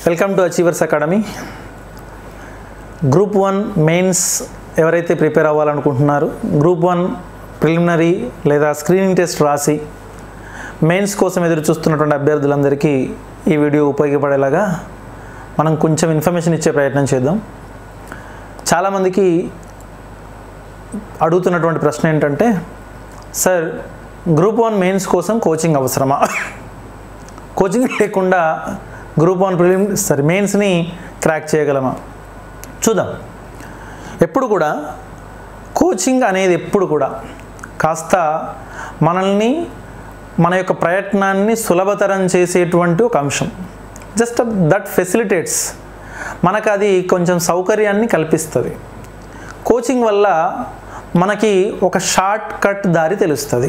welcome to achievers academy group one mains ఎవరైతే prepare అవ్వాలనుకుంటున్నారో group one preliminary లేదా screening test రాసి mains కోసం ఎదురు చూస్తున్నటువంటి అభ్యర్థులందరికీ ఈ వీడియో ఉపయోగపడేలాగా మనం కొంచెం ఇన్ఫర్మేషన్ ఇచ్చే ప్రయత్నం చేద్దాం చాలామందికి అడుగుతున్నటువంటి ప్రశ్న ఏంటంటే సార్ గ్రూప్ వన్ మెయిన్స్ కోసం కోచింగ్ అవసరమా కోచింగ్ లేకుండా గ్రూప్ వన్ ప్రిలిమ్ సారీ మెయిన్స్ని క్రాక్ చేయగలమా చూద్దాం ఎప్పుడు కూడా కోచింగ్ అనేది ఎప్పుడు కూడా కాస్త మనల్ని మన యొక్క ప్రయత్నాన్ని సులభతరం చేసేటువంటి ఒక అంశం జస్ట్ దట్ ఫెసిలిటేట్స్ మనకు అది కొంచెం సౌకర్యాన్ని కల్పిస్తుంది కోచింగ్ వల్ల మనకి ఒక షార్ట్ కట్ దారి తెలుస్తుంది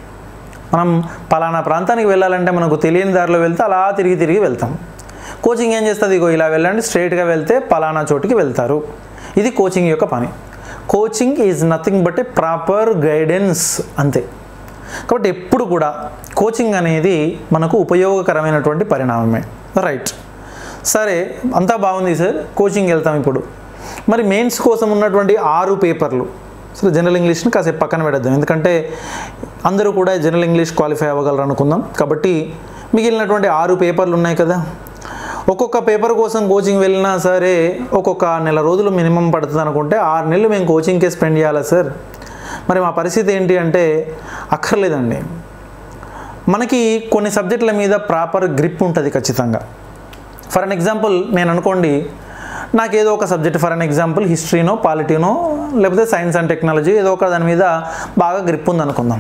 మనం పలానా ప్రాంతానికి వెళ్ళాలంటే మనకు తెలియని దారిలో వెళ్తే అలా తిరిగి తిరిగి వెళ్తాం కోచింగ్ ఏం చేస్తుంది ఇగో ఇలా వెళ్ళండి స్ట్రైట్గా వెళ్తే పలానా చోటికి వెళ్తారు ఇది కోచింగ్ యొక్క పని coaching is nothing but a proper guidance అంతే కాబట్టి ఎప్పుడు కూడా కోచింగ్ అనేది మనకు ఉపయోగకరమైనటువంటి పరిణామమే రైట్ సరే అంతా బాగుంది సార్ కోచింగ్ వెళ్తాం ఇప్పుడు మరి మెయిన్స్ కోసం ఉన్నటువంటి ఆరు పేపర్లు సో జనరల్ ఇంగ్లీష్ని కాసేపు పక్కన పెడద్దాం ఎందుకంటే అందరూ కూడా జనరల్ ఇంగ్లీష్ క్వాలిఫై అవ్వగలరు అనుకుందాం కాబట్టి మిగిలినటువంటి ఆరు పేపర్లు ఉన్నాయి కదా ఒక్కొక్క పేపర్ కోసం కోచింగ్ వెళ్ళినా సరే ఒక్కొక్క నెల రోజులు మినిమం పడుతుంది అనుకుంటే ఆరు నెలలు మేము కోచింగ్కే స్పెండ్ చేయాలా సార్ మరి మా పరిస్థితి ఏంటి అంటే అక్కర్లేదండి మనకి కొన్ని సబ్జెక్టుల మీద ప్రాపర్ గ్రిప్ ఉంటుంది ఖచ్చితంగా ఫర్ అన్ ఎగ్జాంపుల్ నేను అనుకోండి నాకు ఏదో ఒక సబ్జెక్ట్ ఫర్ అన్ ఎగ్జాంపుల్ హిస్టరీనో పాలిటీనో లేకపోతే సైన్స్ అండ్ టెక్నాలజీ ఏదో ఒక దాని మీద బాగా గ్రిప్ ఉంది అనుకుందాం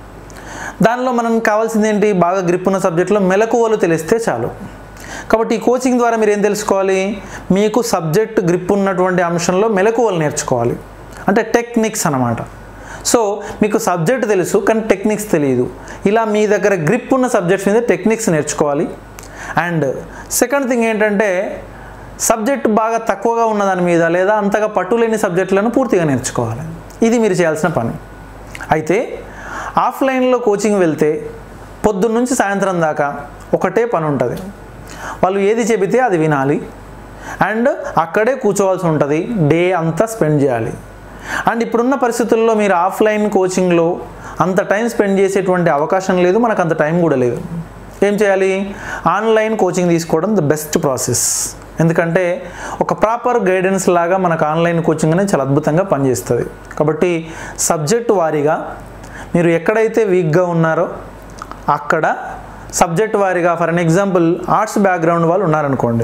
దానిలో మనం కావాల్సింది ఏంటి బాగా గ్రిప్ ఉన్న సబ్జెక్టులో మెలకువలు తెలిస్తే చాలు కాబట్టి ఈ కోచింగ్ ద్వారా మీరు ఏం తెలుసుకోవాలి మీకు సబ్జెక్ట్ గ్రిప్ ఉన్నటువంటి అంశంలో మెలకువలు నేర్చుకోవాలి అంటే టెక్నిక్స్ అన్నమాట సో మీకు సబ్జెక్ట్ తెలుసు కానీ టెక్నిక్స్ తెలియదు ఇలా మీ దగ్గర గ్రిప్ ఉన్న సబ్జెక్ట్స్ మీద టెక్నిక్స్ నేర్చుకోవాలి అండ్ సెకండ్ థింగ్ ఏంటంటే సబ్జెక్ట్ బాగా తక్కువగా ఉన్న దాని మీద లేదా అంతగా పట్టులేని సబ్జెక్టులను పూర్తిగా నేర్చుకోవాలి ఇది మీరు చేయాల్సిన పని అయితే ఆఫ్లైన్లో కోచింగ్ వెళ్తే పొద్దున్న నుంచి సాయంత్రం దాకా ఒకటే పని ఉంటుంది వాళ్ళు ఏది చెబితే అది వినాలి అండ్ అక్కడే కూర్చోవాల్సి ఉంటుంది డే అంతా స్పెండ్ చేయాలి అండ్ ఇప్పుడున్న పరిస్థితుల్లో మీరు ఆఫ్లైన్ కోచింగ్లో అంత టైం స్పెండ్ చేసేటువంటి అవకాశం లేదు మనకు అంత టైం కూడా లేదు ఏం చేయాలి ఆన్లైన్ కోచింగ్ తీసుకోవడం ద బెస్ట్ ప్రాసెస్ ఎందుకంటే ఒక ప్రాపర్ గైడెన్స్ లాగా మనకు ఆన్లైన్ కోచింగ్ అనేది చాలా అద్భుతంగా పనిచేస్తుంది కాబట్టి సబ్జెక్ట్ వారీగా మీరు ఎక్కడైతే వీక్గా ఉన్నారో అక్కడ సబ్జెక్ట్ వారీగా for an example arts background వాళ్ళు ఉన్నారనుకోండి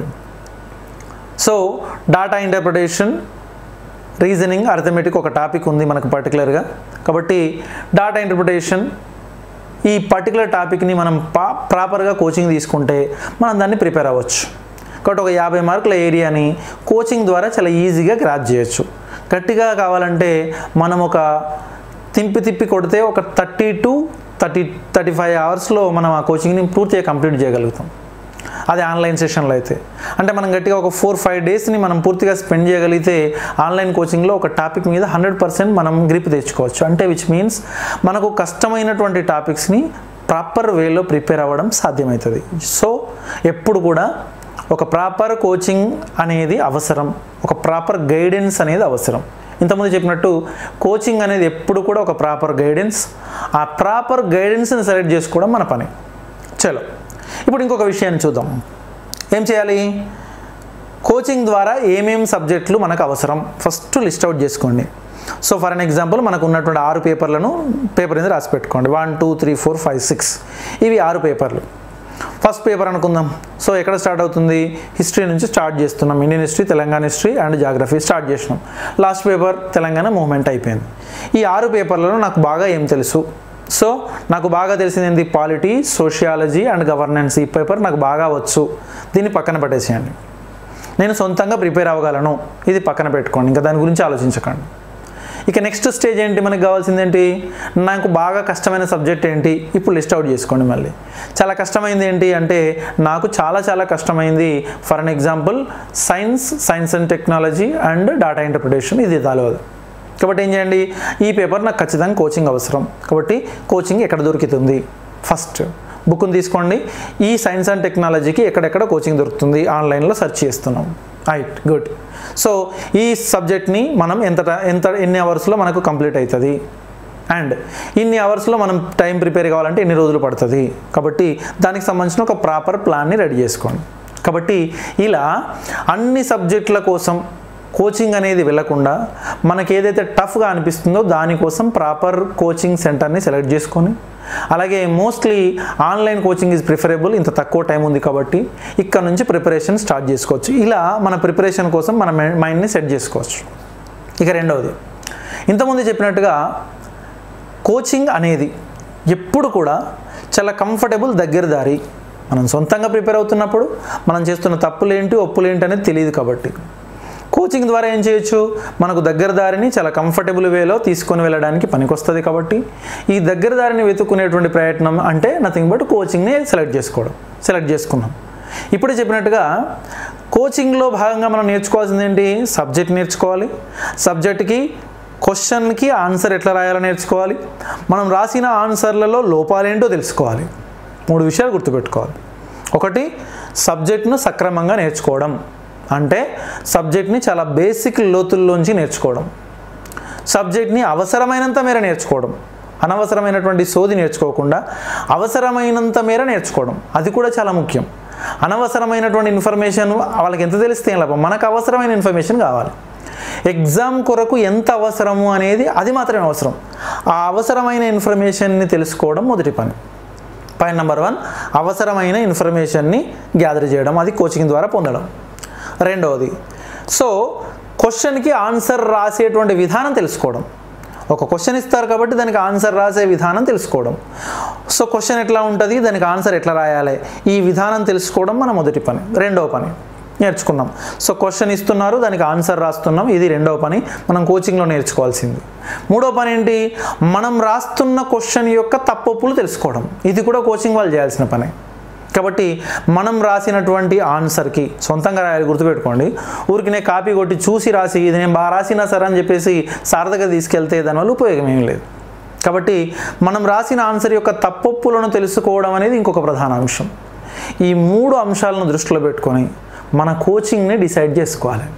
so data interpretation reasoning arithmetic ఒక టాపిక్ ఉంది మనకు పర్టికులర్గా కాబట్టి డాటా ఇంటర్ప్రిటేషన్ ఈ పర్టికులర్ టాపిక్ని మనం పా ప్రాపర్గా కోచింగ్ తీసుకుంటే మనం దాన్ని ప్రిపేర్ అవ్వచ్చు కాబట్టి ఒక యాభై మార్కుల ఏరియాని కోచింగ్ ద్వారా చాలా ఈజీగా గ్రాప్ చేయొచ్చు గట్టిగా కావాలంటే మనం ఒక తిప్పి తిప్పి కొడితే ఒక thirty to thirty thirty five అవర్స్లో మనం ఆ కోచింగ్ని పూర్తిగా కంప్లీట్ చేయగలుగుతాం అది ఆన్లైన్ సెషన్లో అయితే అంటే మనం గట్టిగా ఒక ఫోర్ ఫైవ్ డేస్ని మనం పూర్తిగా స్పెండ్ చేయగలిగితే ఆన్లైన్ కోచింగ్లో ఒక టాపిక్ మీద హండ్రెడ్ పర్సెంట్ మనం గ్రిప్ తెచ్చుకోవచ్చు అంటే విచ్ మీన్స్ మనకు కష్టమైనటువంటి టాపిక్స్ని ప్రాపర్ వేలో ప్రిపేర్ అవ్వడం సాధ్యమవుతుంది సో ఎప్పుడు కూడా ఒక ప్రాపర్ కోచింగ్ అనేది అవసరం ఒక ప్రాపర్ గైడెన్స్ అనేది అవసరం ఇంతకుముందు చెప్పినట్టు కోచింగ్ అనేది ఎప్పుడు కూడా ఒక ప్రాపర్ గైడెన్స్ ఆ ప్రాపర్ గైడెన్స్ని సెలెక్ట్ చేసుకోవడం మన పని చలో ఇప్పుడు ఇంకొక విషయాన్ని చూద్దాం ఏం చేయాలి కోచింగ్ ద్వారా ఏమేం సబ్జెక్టులు మనకు అవసరం ఫస్ట్ లిస్ట్ అవుట్ చేసుకోండి సో ఫర్ అన్ ఎగ్జాంపుల్ మనకు ఉన్నటువంటి ఆరు పేపర్లను పేపర్ మీద రాసి పెట్టుకోండి one two three four five six ఇవి ఆరు పేపర్లు ఫస్ట్ పేపర్ అనుకుందాం సో ఎక్కడ స్టార్ట్ అవుతుంది హిస్టరీ నుంచి స్టార్ట్ చేస్తున్నాం Indian history Telangana history and geography start చేసినాం లాస్ట్ పేపర్ తెలంగాణ మూవ్మెంట్ అయిపోయింది ఈ ఆరు పేపర్లలో నాకు బాగా ఏం తెలుసు సో నాకు బాగా తెలిసింది ఏంటి పాలిటీ సోషియాలజీ అండ్ గవర్నెన్స్ ఈ పేపర్ నాకు బాగా వచ్చు దీన్ని పక్కన పెట్టేసేయండి నేను సొంతంగా ప్రిపేర్ అవ్వగలను ఇది పక్కన పెట్టుకోండి ఇంకా దాని గురించి ఆలోచించకండి ఇక నెక్స్ట్ స్టేజ్ ఏంటి మనకు కావాల్సింది ఏంటి నాకు బాగా కష్టమైన సబ్జెక్ట్ ఏంటి ఇప్పుడు లిస్ట్ అవుట్ చేసుకోండి మళ్ళీ చాలా కష్టమైంది ఏంటి అంటే నాకు చాలా చాలా కష్టమైంది for an example science science and technology and data interpretation ఇది తెలియదు కాబట్టి ఏం చేయండి ఈ పేపర్ నాకు ఖచ్చితంగా కోచింగ్ అవసరం కాబట్టి కోచింగ్ ఎక్కడ దొరుకుతుంది ఫస్ట్ బుక్ని తీసుకోండి ఈ సైన్స్ అండ్ టెక్నాలజీకి ఎక్కడెక్కడ కోచింగ్ దొరుకుతుంది ఆన్లైన్లో సెర్చ్ చేస్తున్నాం రైట్ గుడ్ సో ఈ సబ్జెక్ట్ని మనం ఎంత ట- ఎంత ఎన్ని అవర్స్లో మనకు కంప్లీట్ అవుతుంది అండ్ ఇన్ని అవర్స్లో మనం టైం ప్రిపేర్ కావాలంటే ఎన్ని రోజులు పడుతుంది కాబట్టి దానికి సంబంధించిన ఒక ప్రాపర్ ప్లాన్ని రెడీ చేసుకోండి కాబట్టి ఇలా అన్ని సబ్జెక్టుల కోసం కోచింగ్ అనేది వెళ్ళకుండా మనకి ఏదైతే టఫ్గా అనిపిస్తుందో దానికోసం ప్రాపర్ కోచింగ్ సెంటర్ని సెలెక్ట్ చేసుకొని అలాగే mostly online coaching is preferable ఇంత తక్కువ టైం ఉంది కాబట్టి ఇక్కడ నుంచి ప్రిపరేషన్ స్టార్ట్ చేసుకోవచ్చు ఇలా మన ప్రిపరేషన్ కోసం మన మైండ్ని సెట్ చేసుకోవచ్చు ఇక రెండవది ఇంతకుముందు చెప్పినట్టుగా కోచింగ్ అనేది ఎప్పుడు కూడా చాలా కంఫర్టబుల్ దగ్గర దారి మనం సొంతంగా ప్రిపేర్ అవుతున్నప్పుడు మనం చేస్తున్న తప్పులేంటి ఒప్పులేంటి అనేది తెలియదు కాబట్టి కోచింగ్ ద్వారా ఏం చేయొచ్చు మనకు దగ్గర దారిని చాలా కంఫర్టబుల్ వేలో తీసుకొని వెళ్ళడానికి పనికొస్తుంది కాబట్టి ఈ దగ్గర దారిని వెతుక్కునేటువంటి ప్రయత్నం అంటే నథింగ్ బట్ కోచింగ్ని సెలెక్ట్ చేసుకోవడం సెలెక్ట్ చేసుకున్నాం ఇప్పుడు చెప్పినట్టుగా కోచింగ్లో భాగంగా మనం నేర్చుకోవాల్సింది ఏంటి సబ్జెక్ట్ నేర్చుకోవాలి సబ్జెక్ట్కి క్వశ్చన్కి ఆన్సర్ ఎట్లా రాయాలో నేర్చుకోవాలి మనం రాసిన ఆన్సర్లలో లోపాలేంటో తెలుసుకోవాలి మూడు విషయాలు గుర్తుపెట్టుకోవాలి ఒకటి సబ్జెక్ట్ను సక్రమంగా నేర్చుకోవడం అంటే సబ్జెక్ట్ని చాలా బేసిక్ లోతుల్లోంచి నేర్చుకోవడం సబ్జెక్ట్ని అవసరమైనంత మేర నేర్చుకోవడం అనవసరమైనటువంటి సోది నేర్చుకోకుండా అవసరమైనంత మేర నేర్చుకోవడం అది కూడా చాలా ముఖ్యం అనవసరమైనటువంటి ఇన్ఫర్మేషన్ వాళ్ళకి ఎంత తెలిస్తే ఏం లాభం మనకు అవసరమైన ఇన్ఫర్మేషన్ కావాలి ఎగ్జామ్ కొరకు ఎంత అవసరము అనేది అది మాత్రమే అవసరం ఆ అవసరమైన ఇన్ఫర్మేషన్ని తెలుసుకోవడం మొదటి పని పాయింట్ నెంబర్ వన్ అవసరమైన ఇన్ఫర్మేషన్ని గ్యాదర్ చేయడం అది కోచింగ్ ద్వారా పొందడం రెండవది సో క్వశ్చన్కి ఆన్సర్ రాసేటువంటి విధానం తెలుసుకోవడం ఒక క్వశ్చన్ ఇస్తారు కాబట్టి దానికి ఆన్సర్ రాసే విధానం తెలుసుకోవడం సో క్వశ్చన్ ఎట్లా ఉంటుంది దానికి ఆన్సర్ ఎట్లా రాయాలి ఈ విధానం తెలుసుకోవడం మన మొదటి పని రెండవ పని నేర్చుకున్నాం సో క్వశ్చన్ ఇస్తున్నారు దానికి ఆన్సర్ రాస్తున్నాం ఇది రెండవ పని మనం కోచింగ్లో నేర్చుకోవాల్సింది మూడో పని ఏంటి మనం రాస్తున్న క్వశ్చన్ యొక్క తప్పొప్పులు తెలుసుకోవడం ఇది కూడా కోచింగ్ వాళ్ళు చేయాల్సిన పని కాబట్టి మనం రాసినటువంటి ఆన్సర్కి సొంతంగా రాయాలి గుర్తుపెట్టుకోండి ఊరికి నేను కాపీ కొట్టి చూసి రాసి ఇది నేను బాగా రాసినా సరే అని చెప్పేసి సార్ దగ్గర తీసుకెళ్తే దానివల్ల ఉపయోగం ఏం లేదు కాబట్టి మనం రాసిన ఆన్సర్ యొక్క తప్పొప్పులను తెలుసుకోవడం అనేది ఇంకొక ప్రధాన అంశం ఈ మూడు అంశాలను దృష్టిలో పెట్టుకొని మన కోచింగ్ని డిసైడ్ చేసుకోవాలి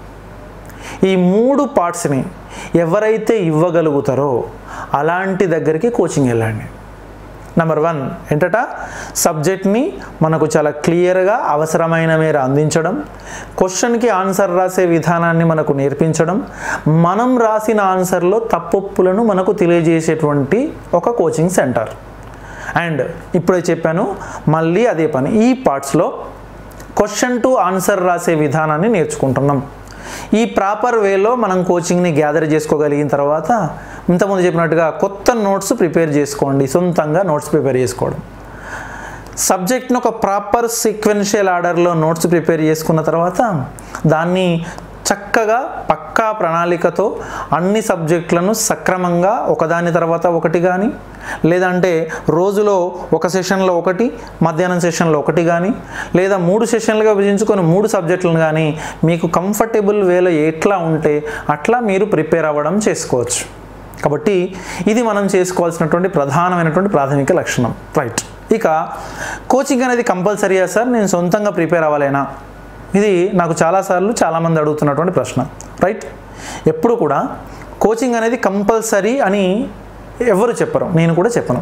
ఈ మూడు పార్ట్స్ని ఎవరైతే ఇవ్వగలుగుతారో అలాంటి దగ్గరికి కోచింగ్ వెళ్ళండి నెంబర్ వన్ ఏంటట సబ్జెక్ట్ని మనకు చాలా క్లియర్గా అవసరమైన మేర అందించడం క్వశ్చన్కి ఆన్సర్ రాసే విధానాన్ని మనకు నేర్పించడం మనం రాసిన ఆన్సర్లో తప్పొప్పులను మనకు తెలియజేసేటువంటి ఒక కోచింగ్ సెంటర్ అండ్ ఇప్పుడే చెప్పాను మళ్ళీ అదే పని ఈ పార్ట్స్లో క్వశ్చన్ టు ఆన్సర్ రాసే విధానాన్ని నేర్చుకుంటున్నాం ఈ ప్రాపర్ వేలో మనం కోచింగ్ని గ్యాదర్ చేసుకోగలిగిన తర్వాత ఇంతకుముందు చెప్పినట్టుగా కొత్త నోట్స్ ప్రిపేర్ చేసుకోండి సొంతంగా నోట్స్ ప్రిపేర్ చేసుకోవడం సబ్జెక్ట్ని ఒక ప్రాపర్ సీక్వెన్షియల్ ఆర్డర్లో నోట్స్ ప్రిపేర్ చేసుకున్న తర్వాత దాన్ని చక్కగా పక్కా ప్రణాళికతో అన్ని సబ్జెక్టులను సక్రమంగా ఒకదాని తర్వాత ఒకటి కానీ లేదంటే రోజులో ఒక సెషన్లో ఒకటి మధ్యాహ్నం సెషన్లో ఒకటి కానీ లేదా మూడు సెషన్లుగా విభజించుకొని మూడు సబ్జెక్టులను కానీ మీకు కంఫర్టబుల్ వేలో ఎట్లా ఉంటే అట్లా మీరు ప్రిపేర్ అవ్వడం చేసుకోవచ్చు కాబట్టి ఇది మనం చేసుకోవాల్సినటువంటి ప్రధానమైనటువంటి ప్రాథమిక లక్షణం రైట్ ఇక కోచింగ్ అనేది కంపల్సరీయా సార్ నేను సొంతంగా ప్రిపేర్ అవ్వాలేనా ఇది నాకు చాలాసార్లు చాలామంది అడుగుతున్నటువంటి ప్రశ్న రైట్ ఎప్పుడు కూడా కోచింగ్ అనేది కంపల్సరీ అని ఎవరు చెప్పరు నేను కూడా చెప్పను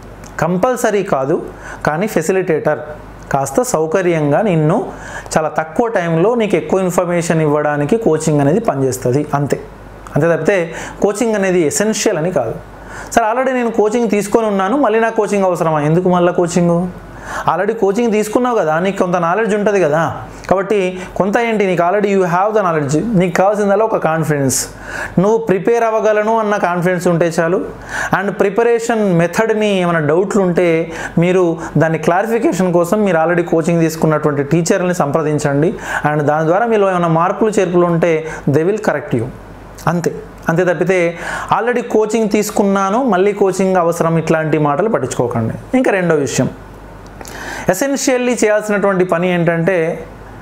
కంపల్సరీ కాదు కానీ ఫెసిలిటేటర్ కాస్త సౌకర్యంగా నిన్ను చాలా తక్కువ టైంలో నీకు ఎక్కువ ఇన్ఫర్మేషన్ ఇవ్వడానికి కోచింగ్ అనేది పనిచేస్తుంది అంతే అంతే తప్పితే కోచింగ్ అనేది ఎసెన్షియల్ అని కాదు సార్ ఆల్రెడీ నేను కోచింగ్ తీసుకొని ఉన్నాను మళ్ళీ నాకు కోచింగ్ అవసరమా ఎందుకు మళ్ళీ కోచింగ్ ఆల్రెడీ కోచింగ్ తీసుకున్నావు కదా నీకు కొంత నాలెడ్జ్ ఉంటుంది కదా కాబట్టి కొంత ఏంటి నీకు already you have the knowledge నీకు కావాల్సిందల్లా ఒక కాన్ఫిడెన్స్ నువ్వు ప్రిపేర్ అవ్వగలను అన్న కాన్ఫిడెన్స్ ఉంటే చాలు అండ్ ప్రిపరేషన్ మెథడ్ని ఏమైనా డౌట్లు ఉంటే మీరు దాన్ని క్లారిఫికేషన్ కోసం మీరు ఆల్రెడీ కోచింగ్ తీసుకున్నటువంటి టీచర్ని సంప్రదించండి అండ్ దాని ద్వారా మీలో ఏమైనా మార్పులు చేర్పులు ఉంటే దే విల్ కరెక్ట్ యూ అంతే అంతే తప్పితే ఆల్రెడీ కోచింగ్ తీసుకున్నాను మళ్ళీ కోచింగ్ అవసరం ఇట్లాంటి మాటలు పట్టించుకోకండి ఇంకా రెండో విషయం ఎసెన్షియల్లీ చేయాల్సినటువంటి పని ఏంటంటే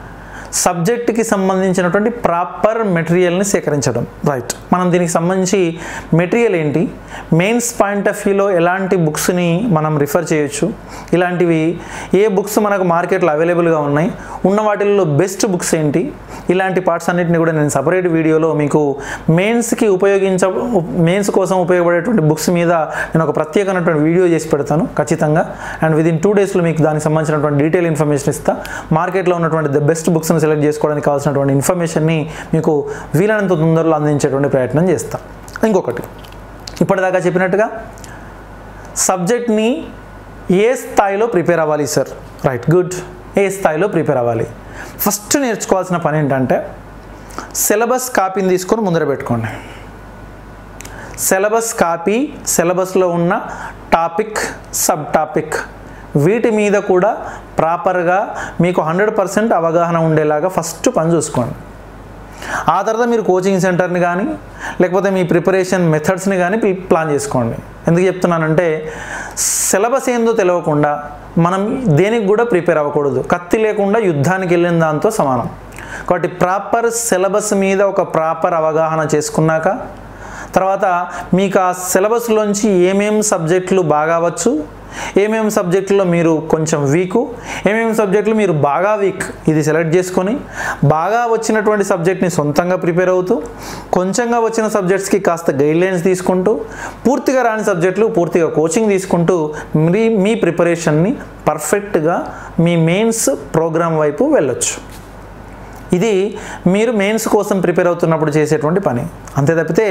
సబ్జెక్ట్కి సంబంధించినటువంటి ప్రాపర్ మెటీరియల్ని సేకరించడం రైట్ మనం దీనికి సంబంధించి మెటీరియల్ ఏంటి మెయిన్స్ పాయింట్ ఆఫ్ వ్యూలో ఎలాంటి బుక్స్ని మనం రిఫర్ చేయొచ్చు ఇలాంటివి ఏ బుక్స్ మనకు మార్కెట్లో అవైలబుల్గా ఉన్నాయి ఉన్న వాటిల్లో బెస్ట్ బుక్స్ ఏంటి ఇలాంటి పార్ట్స్ అన్నిటిని కూడా నేను సపరేట్ వీడియోలో మీకు మెయిన్స్కి ఉపయోగించ మెయిన్స్ కోసం ఉపయోగపడేటువంటి బుక్స్ మీద నేను ఒక ప్రత్యేకమైనటువంటి వీడియో చేసి పెడతాను ఖచ్చితంగా అండ్ విదిన్ టూ డేస్లో మీకు దానికి సంబంధించినటువంటి డీటెయిల్ ఇన్ఫర్మేషన్ ఇస్తా మార్కెట్లో ఉన్నటువంటి ద బెస్ట్ బుక్స్ని సెలెక్ట్ చేసుకోవడానికి కావాల్సినటువంటి ఇన్ఫర్మేషన్ని మీకు వీలైనంత తొందరలో అందించేటువంటి ప్రయత్నం చేస్తా ఇంకొకటి ఇప్పటిదాకా చెప్పినట్టుగా సబ్జెక్ట్ని ఏ స్థాయిలో ప్రిపేర్ అవ్వాలి సార్ రైట్ గుడ్ ఏ స్థాయిలో ప్రిపేర్ అవ్వాలి ఫస్ట్ నేర్చుకోవాల్సిన పని ఏంటంటే సిలబస్ కాపీని తీసుకొని ముందర పెట్టుకోండి సిలబస్ కాపీ సిలబస్లో ఉన్న టాపిక్ సబ్ టాపిక్ వీటి మీద కూడా ప్రాపర్గా మీకు హండ్రెడ్ పర్సెంట్ అవగాహన ఉండేలాగా ఫస్ట్ పని చూసుకోండి ఆ తర్వాత మీరు కోచింగ్ సెంటర్ని కానీ లేకపోతే మీ ప్రిపరేషన్ మెథడ్స్ని కానీ ప్లి- ప్లాన్ చేసుకోండి ఎందుకు చెప్తున్నానంటే సిలబస్ ఏందో తెలియకుండా మనం దేనికి కూడా ప్రిపేర్ అవ్వకూడదు కత్తి లేకుండా యుద్ధానికి వెళ్ళిన దాంతో సమానం కాబట్టి ప్రాపర్ సిలబస్ మీద ఒక ప్రాపర్ అవగాహన చేసుకున్నాక తర్వాత మీకు ఆ సిలబస్లోంచి ఏమేం సబ్జెక్టులు బాగా అవ్వచ్చు ఏమేం సబ్జెక్టులో మీరు కొంచెం వీకు ఏమేమి సబ్జెక్టులు మీరు బాగా వీక్ ఇది సెలెక్ట్ చేసుకొని బాగా వచ్చినటువంటి సబ్జెక్ట్ని సొంతంగా ప్రిపేర్ అవుతూ కొంచెంగా వచ్చిన సబ్జెక్ట్స్కి కాస్త గైడ్లైన్స్ తీసుకుంటూ పూర్తిగా రాని సబ్జెక్టులు పూర్తిగా కోచింగ్ తీసుకుంటూ మీ మీ ప్రిపరేషన్ని పర్ఫెక్ట్గా మీ మెయిన్స్ ప్రోగ్రామ్ వైపు వెళ్ళొచ్చు ఇది మీరు మెయిన్స్ కోసం ప్రిపేర్ అవుతున్నప్పుడు చేసేటువంటి పని అంతే తప్పితే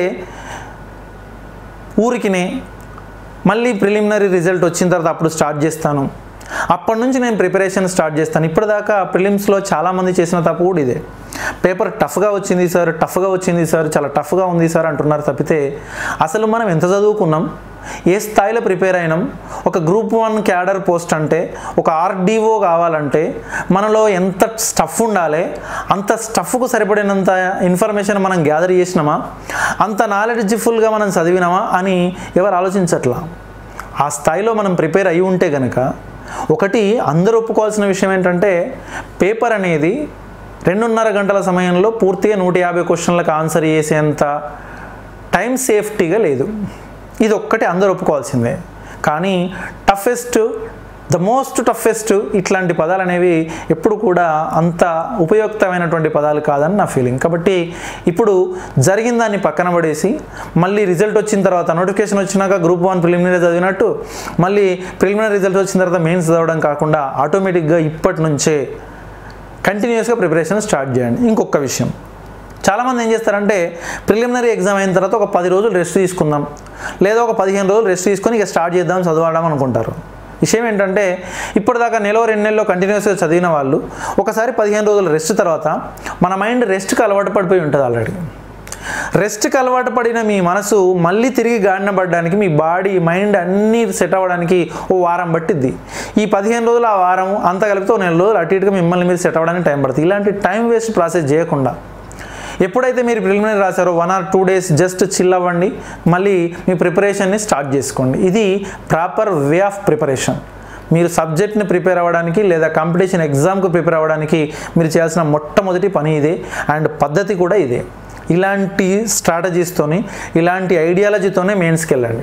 ఊరికినే మళ్ళీ ప్రిలిమినరీ రిజల్ట్ వచ్చిన తర్వాత అప్పుడు స్టార్ట్ చేస్తాను అప్పటి నుంచి నేను ప్రిపరేషన్ స్టార్ట్ చేస్తాను ఇప్పటిదాకా ప్రిలిమ్స్లో చాలామంది చేసిన తప్పు కూడా ఇదే పేపర్ టఫ్గా వచ్చింది సార్ టఫ్గా వచ్చింది సార్ చాలా టఫ్గా ఉంది సార్ అంటున్నారు తప్పితే అసలు మనం ఎంత చదువుకున్నాం ఏ స్థాయిలో ప్రిపేర్ అయినాం ఒక గ్రూప్ వన్ క్యాడర్ పోస్ట్ అంటే ఒక ఆర్డీఓ కావాలంటే మనలో ఎంత స్టఫ్ ఉండాలి అంత స్టఫ్కు సరిపడినంత ఇన్ఫర్మేషన్ మనం గ్యాదర్ చేసినామా అంత నాలెడ్జ్ఫుల్గా మనం చదివినామా అని ఎవరు ఆలోచించట్లా ఆ స్థాయిలో మనం ప్రిపేర్ అయి ఉంటే కనుక ఒకటి అందరూ ఒప్పుకోవాల్సిన విషయం ఏంటంటే పేపర్ అనేది రెండున్నర గంటల సమయంలో పూర్తిగా నూట యాభై క్వశ్చన్లకు ఆన్సర్ చేసేంత టైం సేఫ్టీగా లేదు ఇది ఒక్కటి అందరూ ఒప్పుకోవాల్సిందే కానీ టఫెస్ట్ ద మోస్ట్ టఫెస్ట్ ఇట్లాంటి పదాలు అనేవి ఎప్పుడు కూడా అంత ఉపయుక్తమైనటువంటి పదాలు కాదని నా ఫీలింగ్ కాబట్టి ఇప్పుడు జరిగిన దాన్ని పక్కన పడేసి మళ్ళీ రిజల్ట్ వచ్చిన తర్వాత నోటిఫికేషన్ వచ్చినాక గ్రూప్ వన్ ప్రిలిమినరీ చదివినట్టు మళ్ళీ ప్రిలిమినరీ రిజల్ట్ వచ్చిన తర్వాత మెయిన్స్ చదవడం కాకుండా ఆటోమేటిక్గా ఇప్పటి నుంచే కంటిన్యూస్గా ప్రిపరేషన్ స్టార్ట్ చేయండి ఇంకొక విషయం చాలామంది ఏం చేస్తారంటే ప్రిలిమినరీ ఎగ్జామ్ అయిన తర్వాత ఒక పది రోజులు రెస్ట్ తీసుకుందాం లేదా ఒక పదిహేను రోజులు రెస్ట్ తీసుకొని ఇక స్టార్ట్ చేద్దాం చదవడం అనుకుంటారు విషయం ఏంటంటే ఇప్పటిదాకా నెల రెండు నెలల్లో కంటిన్యూస్గా చదివిన వాళ్ళు ఒకసారి పదిహేను రోజుల రెస్ట్ తర్వాత మన మైండ్ రెస్ట్కి అలవాటు పడిపోయి ఉంటుంది ఆల్రెడీ రెస్ట్కి అలవాటు పడిన మీ మనసు మళ్ళీ తిరిగి గాడిన పడడానికి మీ బాడీ మైండ్ అన్నీ సెట్ అవ్వడానికి ఓ వారం పట్టిద్ది ఈ పదిహేను రోజులు ఆ వారం అంత కలిపితే ఓ నెల రోజులు అటు ఇటుగా మిమ్మల్ని మీరు సెట్ అవ్వడానికి టైం పడుతుంది ఇలాంటి టైం వేస్ట్ ప్రాసెస్ చేయకుండా ఎప్పుడైతే మీరు ప్రిలిమినరీ రాశారో one or two days just chill అవ్వండి మళ్ళీ మీ ప్రిపరేషన్ని స్టార్ట్ చేసుకోండి ఇది ప్రాపర్ వే ఆఫ్ ప్రిపరేషన్ మీరు సబ్జెక్ట్ని ప్రిపేర్ అవ్వడానికి లేదా కాంపిటీషన్ ఎగ్జామ్కి ప్రిపేర్ అవ్వడానికి మీరు చేయాల్సిన మొట్టమొదటి పని ఇదే అండ్ పద్ధతి కూడా ఇదే ఇలాంటి స్ట్రాటజీస్తోని ఇలాంటి ఐడియాలజీతోనే మెయిన్స్కి వెళ్ళండి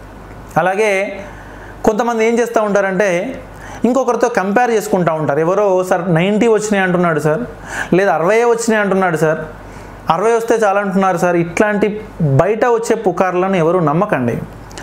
అలాగే కొంతమంది ఏం చేస్తూ ఉంటారంటే ఇంకొకరితో కంపేర్ చేసుకుంటూ ఉంటారు ఎవరో సార్ నైంటీ వచ్చినాయి అంటున్నాడు సార్ లేదా అరవై వచ్చినాయి అంటున్నాడు సార్ అరవై వస్తే చాలా అంటున్నారు సార్ ఇట్లాంటి బయట వచ్చే పుకార్లను ఎవరు నమ్మకండి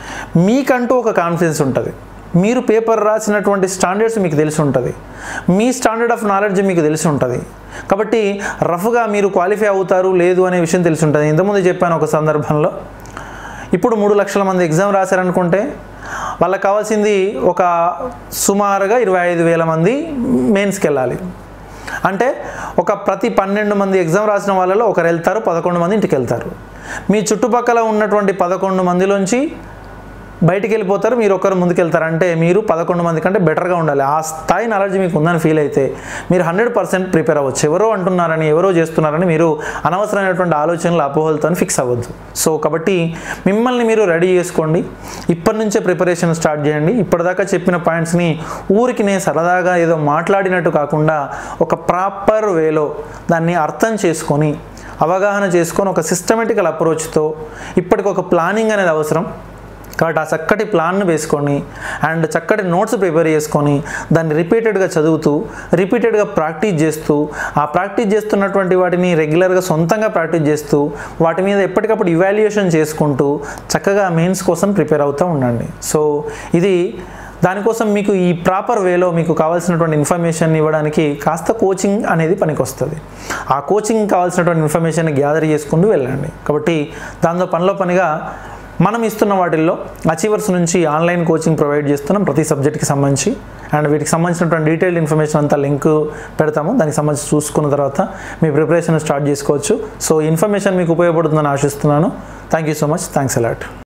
మీకంటూ ఒక కాన్ఫిడెన్స్ ఉంటుంది మీరు పేపర్ రాసినటువంటి స్టాండర్డ్స్ మీకు తెలిసి ఉంటుంది మీ స్టాండర్డ్ ఆఫ్ నాలెడ్జ్ మీకు తెలిసి ఉంటుంది కాబట్టి రఫ్గా మీరు క్వాలిఫై అవుతారు లేదు అనే విషయం తెలిసి ఉంటుంది ఇంతకుముందు చెప్పాను ఒక సందర్భంలో ఇప్పుడు మూడు లక్షల మంది ఎగ్జామ్ రాశారనుకుంటే వాళ్ళకి కావాల్సింది ఒక సుమారుగా ఇరవై ఐదు వేల మంది మెయిన్స్కి వెళ్ళాలి అంటే ఒక ప్రతి పన్నెండు మంది ఎగ్జామ్ రాసిన వాళ్ళలో ఒకరు వెళ్తారు పదకొండు మంది ఇంటికి వెళ్తారు మీ చుట్టుపక్కల ఉన్నటువంటి పదకొండు మందిలోంచి బయటికి వెళ్ళిపోతారు మీరు ఒకరు ముందుకెళ్తారంటే మీరు పదకొండు మంది కంటే బెటర్గా ఉండాలి ఆ స్థాయి నాలెడ్జ్ మీకు ఉందని ఫీల్ అయితే మీరు హండ్రెడ్ పర్సెంట్ ప్రిపేర్ అవ్వచ్చు ఎవరో అంటున్నారని ఎవరో చేస్తున్నారని మీరు అనవసరమైనటువంటి ఆలోచనలు అపోహలతో ఫిక్స్ అవ్వద్దు సో కాబట్టి మిమ్మల్ని మీరు రెడీ చేసుకోండి ఇప్పటి నుంచే ప్రిపరేషన్ స్టార్ట్ చేయండి ఇప్పటిదాకా చెప్పిన పాయింట్స్ని ఊరికి నేను సరదాగా ఏదో మాట్లాడినట్టు కాకుండా ఒక ప్రాపర్ వేలో దాన్ని అర్థం చేసుకొని అవగాహన చేసుకొని ఒక సిస్టమేటికల్ అప్రోచ్తో ఇప్పటికి ఒక ప్లానింగ్ అనేది అవసరం కాబట్టి ఆ చక్కటి ప్లాన్ను వేసుకొని అండ్ చక్కటి నోట్స్ ప్రిపేర్ చేసుకొని దాన్ని రిపీటెడ్గా చదువుతూ రిపీటెడ్గా ప్రాక్టీస్ చేస్తూ ఆ ప్రాక్టీస్ చేస్తున్నటువంటి వాటిని రెగ్యులర్గా సొంతంగా ప్రాక్టీస్ చేస్తూ వాటి మీద ఎప్పటికప్పుడు ఇవాల్యుయేషన్ చేసుకుంటూ చక్కగా మెయిన్స్ కోసం ప్రిపేర్ అవుతూ ఉండండి సో ఇది దానికోసం మీకు ఈ ప్రాపర్ వేలో మీకు కావాల్సినటువంటి ఇన్ఫర్మేషన్ ఇవ్వడానికి కాస్త కోచింగ్ అనేది పనికొస్తుంది ఆ కోచింగ్ కావాల్సినటువంటి ఇన్ఫర్మేషన్ గ్యాదర్ చేసుకుంటూ వెళ్ళండి కాబట్టి దాంతో పనిలో పనిగా మనం ఇస్తున్న వాటిల్లో అచీవర్స్ నుంచి ఆన్లైన్ కోచింగ్ ప్రొవైడ్ చేస్తున్నాం ప్రతి సబ్జెక్ట్కి సంబంధించి అండ్ వీటికి సంబంధించినటువంటి డీటెయిల్డ్ ఇన్ఫర్మేషన్ అంతా లింక్ పెడతాము దానికి సంబంధించి చూసుకున్న తర్వాత మీ ప్రిపరేషన్ స్టార్ట్ చేసుకోవచ్చు సో ఇన్ఫర్మేషన్ మీకు ఉపయోగపడుతుందని ఆశిస్తున్నాను thank you so much thanks allot